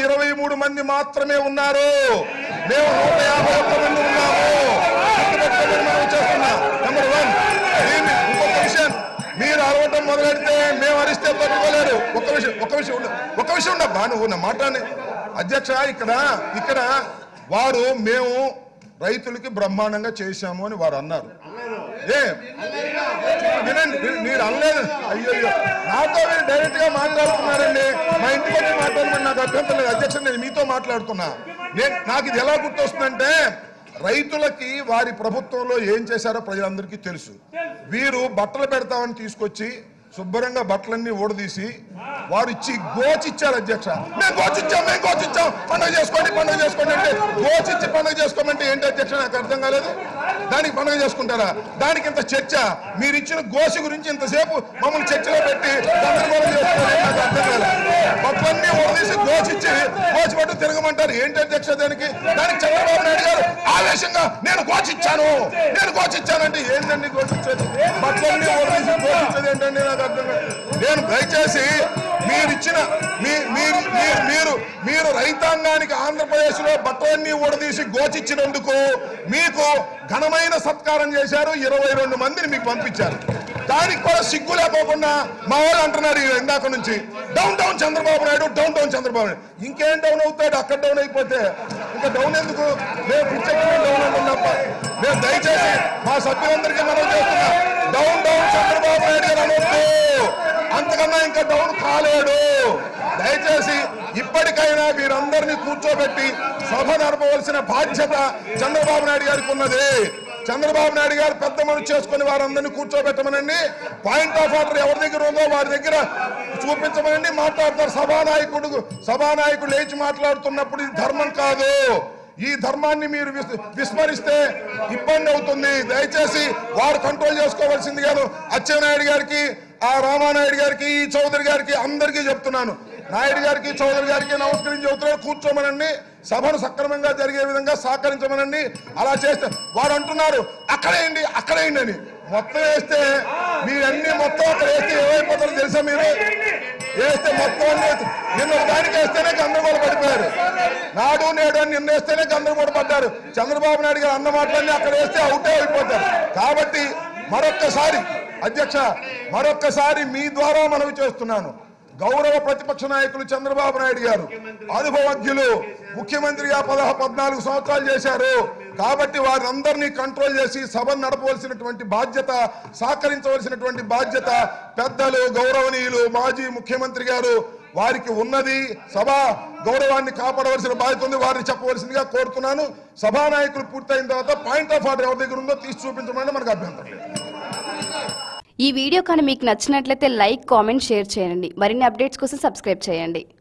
ఇరవై మూడు మంది మాత్రమే ఉన్నారు మేము నూట యాభై ఒక్క మంది ఉన్నాము గుర్తుపెట్టుకోమని మనం చేస్తున్నా నెంబర్ వన్ దీన్ని ఇంకొక విషయం మీరు అరవటం మొదలెడితే మేము అరిస్తే తట్టుకోలేరు ఒక్క విషయం ఒక్క విషయం ఉండు ఒక్క విషయం ఉండబ్బా నువ్వు నా మాట్లాడి అధ్యక్ష ఇక్కడ ఇక్కడ వారు మేము రైతులకి బ్రహ్మాండంగా చేశాము అని వారు అన్నారు ఏ వినండి మీరు- మీరు అనలేదు అయ్యో అయ్యో నాతో మీరు డైరెక్ట్ గా మాట్లాడుతున్నారండి మా ఇంటికి వచ్చి మాట్లాడమని నాకు అభ్యంతరం లేదు అధ్యక్ష నేను మీతో మాట్లాడుతున్నా నేను నాకు ఇది ఎలా గుర్తొస్తుందంటే రైతులకి వారి ప్రభుత్వంలో ఏం చేశారో ప్రజలందరికీ తెలుసు వీరు బట్టలు పెడతామని తీసుకొచ్చి శుభ్రంగా బట్టలన్నీ ఊడదీసి వారు ఇచ్చి గోచిచ్చారు అధ్యక్ష మేము గోచిచ్చాం మేము గోచిచ్చాం పండుగ చేసుకోండి పండుగ చేసుకోండి అంటే గోచిచ్చి పండుగ చేసుకోమంటే ఏంటి అధ్యక్ష నాకు అర్థం కాలేదు దానికి పండుగ చేసుకుంటారా దానికి ఇంత చర్చ మీరు ఇచ్చిన గోసి గురించి ఇంతసేపు మమ్మల్ని చర్చలో పెట్టి గందరగోళం చేసుకోవాలి నాకు అర్థం కాలేదు బట్టలన్నీ ఊడదీసి గోచిచ్చి గోచి పట్టు తిరగమంటారు ఏంటి అధ్యక్ష దానికి దానికి చంద్రబాబు నాయుడు గారు ఆవేశంగా నేను గోచిచ్చాను నేను గోచిచ్చానంటే ఏంటండి గోచిచ్చేది బట్టలన్నీ ఊడదీసి గోచిచ్చేది ఏంటండి నాకు అర్థం కాదు నేను దయచేసి మీరు ఇచ్చిన మీ మీరు మీరు మీరు మీరు రైతాంగానికి ఆంధ్రప్రదేశ్ లో బట్టలన్నీ ఊడదీసి గోచిచ్చినందుకు మీకు ఘనమైన సత్కారం చేశారు ఇరవై రెండు మందిని మీకు పంపించారు దానికి కూడా సిగ్గు లేకోకుండా మా వాళ్ళు అంటున్నారు ఈ ఇందాక నుంచి down down Chandrababu Naidu down down Chandrababu Naidu ఇంకేం డౌన్ అవుతాడు అక్కడ డౌన్ అయిపోతే ఇంకా డౌన్ ఎందుకు మేము పిచ్చెక్కిన డౌన్ అవుతాం తప్ప మేము దయచేసి మా సభ్యులందరికీ మనం చేస్తున్నా డౌన్ డౌన్ చంద్రబాబు నాయుడు గారు అనొద్దు అంతకన్నా ఇంకా డౌన్ కాలేడు దయచేసి ఇప్పటికైనా వీరందరినీ కూర్చోబెట్టి సభ నడపవలసిన బాధ్యత చంద్రబాబు నాయుడు గారికి ఉన్నది చంద్రబాబు నాయుడు గారు పెద్ద మనసు చేసుకుని వారందరినీ కూర్చోబెట్టమనండి పాయింట్ ఆఫ్ ఆర్డర్ ఎవరి దగ్గర ఉందో వారి దగ్గర చూపించమనండి మాట్లాడతారు సభానాయకుడు సభానాయకుడు లేచి మాట్లాడుతున్నప్పుడు ఇది ధర్మం కాదు ఈ ధర్మాన్ని మీరు విస్- విస్మరిస్తే ఇబ్బంది అవుతుంది దయచేసి వారు కంట్రోల్ చేసుకోవాల్సింది కాదు అచ్చెన్నాయుడు గారికి ఆ రామానాయుడు గారికి ఈ చౌదరి గారికి అందరికీ చెప్తున్నాను నాయుడు గారికి చౌదరి గారికి నమస్కరించి చెబుతున్నారు కూర్చోమనండి సభను సక్రమంగా జరిగే విధంగా సహకరించమనండి అలా చేస్తే వారు అంటున్నారు అక్కడేయండి అక్కడేయండి అని మొత్తం వేస్తే మీరన్నీ మొత్తం అక్కడ వేస్తే ఏమైపోతారో తెలుసా మీరు వేస్తే మొత్తం అన్ని వేస్తే- నిన్న ఒక దానికి వేస్తేనే గందరగోళ పడిపోయారు నాడు నేడు అని నిన్న వేస్తేనే గందరగోళ పడ్డారు చంద్రబాబు నాయుడు గారు అన్న మాటలన్నీ అక్కడ వేస్తే అవుటే అయిపోతారు కాబట్టి మరొక్కసారి అధ్యక్ష మరొక్కసారి మీ ద్వారా మనవి చేస్తున్నాను గౌరవ ప్రతిపక్ష నాయకులు చంద్రబాబు నాయుడు గారు అనుభవజ్ఞులు ముఖ్యమంత్రిగా పదహ పద్నాలుగు సంవత్సరాలు చేశారు కాబట్టి వారందరినీ కంట్రోల్ చేసి సభను నడపవలసినటువంటి బాధ్యత సహకరించవలసినటువంటి బాధ్యత పెద్దలు గౌరవనీయులు మాజీ ముఖ్యమంత్రి గారు వారికి ఉన్నది సభ గౌరవాన్ని కాపాడవలసిన బాధ్యత ఉంది వారిని చెప్పవలసిందిగా కోరుతున్నాను సభానాయకులు పూర్తయిన తర్వాత పాయింట్ ఆఫ్ ఆర్డర్ ఎవరి దగ్గర ఉందో తీసి చూపించమని మనకు అభ్యంతరం లేదు ఈ వీడియో కానీ మీకు నచ్చినట్లయితే లైక్ కామెంట్ షేర్ చేయండి మరిన్ని అప్డేట్స్ కోసం సబ్స్క్రైబ్ చేయండి